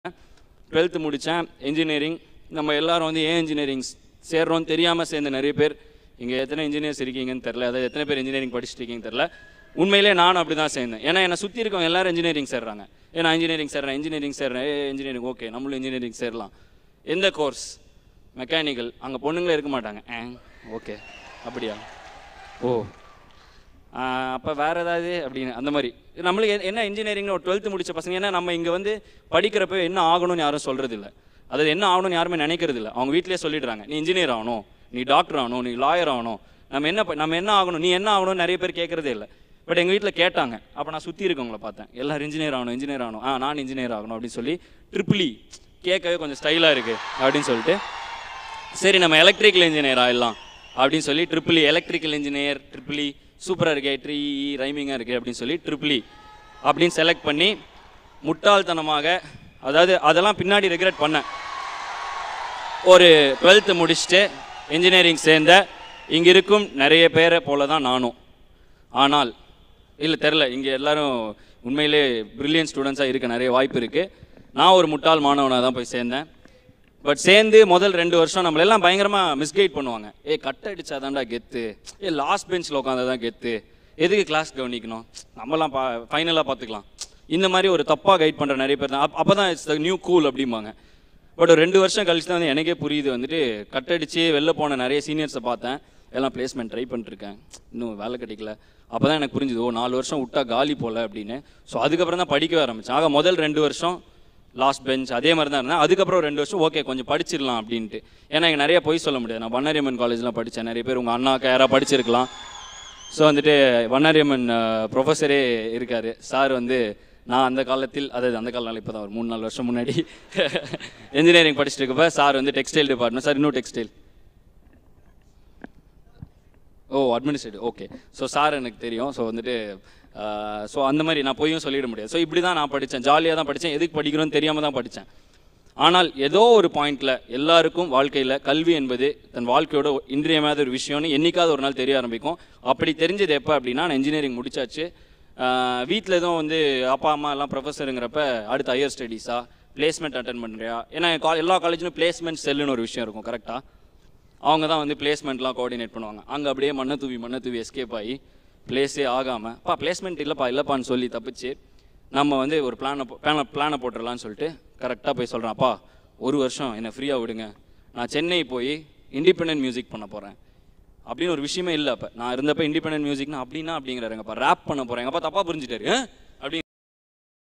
Twelfth முடித்தேன் engineering நம்ம எல்லாரும் வந்து ஏன் இன்ஜினியரிங் சேர்றோம் தெரியாமல் சேர்ந்த நிறைய பேர் இங்கே எத்தனை இன்ஜினியர்ஸ் இருக்கீங்கன்னு தெரில அதாவது எத்தனை பேர் இன்ஜினியரிங் படிச்சுட்டு இருக்கீங்கன்னு தெரில உண்மையிலே நானும் அப்படி தான் சேர்ந்தேன் ஏன்னா என்னை சுற்றி இருக்கவங்க எல்லாரும் இன்ஜினியரிங் சேர்றாங்க ஏன்னா இன்ஜினியரிங் சேர்றேன் இன்ஜினியரிங் சேர்றேன் ஏ இன்ஜினியரிங் ஓகே நம்மளும் இன்ஜினியரிங் சேரலாம் எந்த கோர்ஸ் மெக்கானிக்கல் அங்கே பொண்ணுங்களே இருக்க மாட்டாங்க ஆ ஓகே அப்படியா ஓ அப்போ வேற ஏதாவது அப்படின்னு அந்த மாதிரி நம்மளுக்கு எ- என்ன இன்ஜினியரிங் ஒரு டுவெல்த்து முடிச்ச பசங்க ஏன்னா நம்ம இங்கே வந்து படிக்கிறப்ப என்ன ஆகணும்னு யாரும் சொல்கிறது இல்லை அதாவது என்ன ஆகணும்னு யாருமே நினைக்கிறது இல்லை அவங்க வீட்டிலேயே சொல்லிடுறாங்க நீ இன்ஜினியர் ஆகணும் நீ டாக்டர் ஆகணும் நீ லாயர் ஆகணும் நம்ம என்ன ப- நம்ம என்ன ஆகணும் நீ என்ன ஆகணும்னு நிறைய பேர் கேட்குறதே இல்லை பட் எங்கள் வீட்டில் கேட்டாங்க அப்போ நான் சுற்றி இருக்கவங்கள பார்த்தேன் எல்லாரும் இன்ஜினியர் ஆகணும் இன்ஜினியர் ஆகணும் ஆ நான் இன்ஜினியர் ஆகணும் அப்படின்னு சொல்லி ட்ரிபிளி கேட்கவே கொஞ்சம் ஸ்டைலாக இருக்குது அப்படின்னு சொல்லிட்டு சரி நம்ம எலக்ட்ரிக்கல் இன்ஜினியர் ஆயிடலாம் அப்படின்னு சொல்லி ட்ரிபிளி எலக்ட்ரிக்கல் இன்ஜினியர் ட்ரிபிளி சூப்பராக இருக்கே ட்ரீ ரைமிங்காக இருக்குது அப்படின்னு சொல்லி ட்ரிபிளி அப்படின்னு செலக்ட் பண்ணி முட்டாள்தனமாக அதாவது அதெல்லாம் பின்னாடி ரெக்ரெட் பண்ணேன் ஒரு டுவெல்த்து முடிச்சுட்டு இன்ஜினியரிங் சேர்ந்த இங்கே இருக்கும் நிறைய பேரை போல தான் நானும் ஆனால் இல்லை தெரில இங்கே எல்லாரும் உண்மையிலே பிரில்லியன் ஸ்டூடெண்ட்ஸாக இருக்க நிறைய வாய்ப்பு இருக்குது நான் ஒரு முட்டாள் மாணவனாக தான் போய் சேர்ந்தேன் பட் சேர்ந்து முதல் ரெண்டு வருஷம் நம்மள எல்லாம் பயங்கரமாக மிஸ்கைட் பண்ணுவாங்க ஏ கட் அடிச்சாதான்டா கெத்து ஏ லாஸ்ட் பெஞ்சில் உட்காந்தா தான் கெத்து எதுக்கு கிளாஸ் கவனிக்கணும் நம்மலாம் பா ஃபைனலாக பார்த்துக்கலாம் இந்த மாதிரி ஒரு தப்பாக கைட் பண்ணுற நிறைய பேர் தான் அப்போ தான் இட்ஸ் த நியூ கூல் அப்படிம்பாங்க பட் ஒரு ரெண்டு வருஷம் கழிச்சு தான் வந்து எனக்கே புரியுது வந்துட்டு கட் அடிச்சு வெளில போன நிறைய சீனியர்ஸை பார்த்தேன் எல்லாம் பிளேஸ்மெண்ட் ட்ரை பண்ணிட்டுருக்கேன் இன்னும் வேலை கிடைக்கல அப்போ தான் எனக்கு புரிஞ்சுது ஓ நாலு வருஷம் விட்டா காலி போல அப்படின்னு ஸோ அதுக்கப்புறம் தான் படிக்கவே ஆரம்பித்தேன் ஆக முதல் ரெண்டு வருஷம் லாஸ்ட் பெஞ்ச் அதே மாதிரி தான் இருந்தேன் அதுக்கப்புறம் ரெண்டு வருஷம் ஓகே கொஞ்சம் படிச்சிடலாம் அப்படின்ட்டு ஏன்னா இங்கே நிறைய பொய் சொல்ல முடியாது நான் வண்ணாரியம்மன் காலேஜ்லாம் படித்தேன் நிறைய பேர் உங்கள் அண்ணாக்கு யாராவது படிச்சிருக்கலாம் ஸோ வந்துட்டு வண்ணாரியம்மன் ப்ரொஃபஸரே இருக்கார் சார் வந்து நான் அந்த காலத்தில் அதாவது அந்த காலம் இப்போ தான் ஒரு மூணு நாலு வருஷம் முன்னாடி இன்ஜினியரிங் படிச்சுட்டு இருக்கப்ப சார் வந்து டெக்ஸ்டைல் டிபார்ட்மெண்ட் சார் இன்னும் டெக்ஸ்டைல் ஓ அட்மினிஸ்ட்ரேட்டிவ் ஓகே ஸோ சார் எனக்கு தெரியும் ஸோ வந்துட்டு ஸோ அந்த மாதிரி நான் பொய்யும் சொல்லிட முடியாது ஸோ இப்படி தான் நான் படித்தேன் ஜாலியாக தான் படித்தேன் எதுக்கு படிக்கிறோன்னு தெரியாமல் தான் படித்தேன் ஆனால் ஏதோ ஒரு பாயிண்டில் எல்லாருக்கும் வாழ்க்கையில் கல்வி என்பது தன் வாழ்க்கையோட இன்றியமையாத ஒரு விஷயம்னு என்னைக்காவது ஒரு நாள் தெரிய ஆரம்பிக்கும் அப்படி தெரிஞ்சது எப்போ அப்படின்னா நான் இன்ஜினியரிங் முடிச்சாச்சு வீட்டில் எதுவும் வந்து அப்பா அம்மா எல்லாம் ப்ரொஃபஸருங்கிறப்ப அடுத்து ஹையர் ஸ்டடீஸா பிளேஸ்மெண்ட் அட்டன் பண்ணுறியா ஏன்னா கா எல்லா காலேஜ்லையும் பிளேஸ்மெண்ட் செல்லுன்னு ஒரு விஷயம் இருக்கும் கரெக்டாக அவங்க தான் வந்து பிளேஸ்மெண்ட்லாம் கோஆர்டினேட் பண்ணுவாங்க அங்கே அப்படியே மண்ணை தூவி மண்ணை தூவி எஸ்கேப் ஆகி பிளேஸே ஆகாமல் பா பிளேஸ்மெண்ட் இல்லைப்பா இல்லைப்பான்னு சொல்லி தப்பிச்சு நம்ம வந்து ஒரு பிளானை பிளானை பிளானை போட்டுடலான்னு சொல்லிட்டு கரெக்டாக போய் சொல்கிறேன் அப்பா ஒரு வருஷம் என்னை ஃப்ரீயாக விடுங்க நான் சென்னை போய் இண்டிபெண்டன்ட் மியூசிக் பண்ண போகிறேன் அப்படின்னு ஒரு விஷயமே இல்லை அப்போ நான் இருந்தப்ப இண்டிபெண்டன்ட் மியூசிக்னா அப்படின்னா அப்படிங்கிறாருங்கப்பா ரேப் பண்ண போகிறேன் எங்கள் அப்பா தப்பாக புரிஞ்சுட்டாரு "ஆ?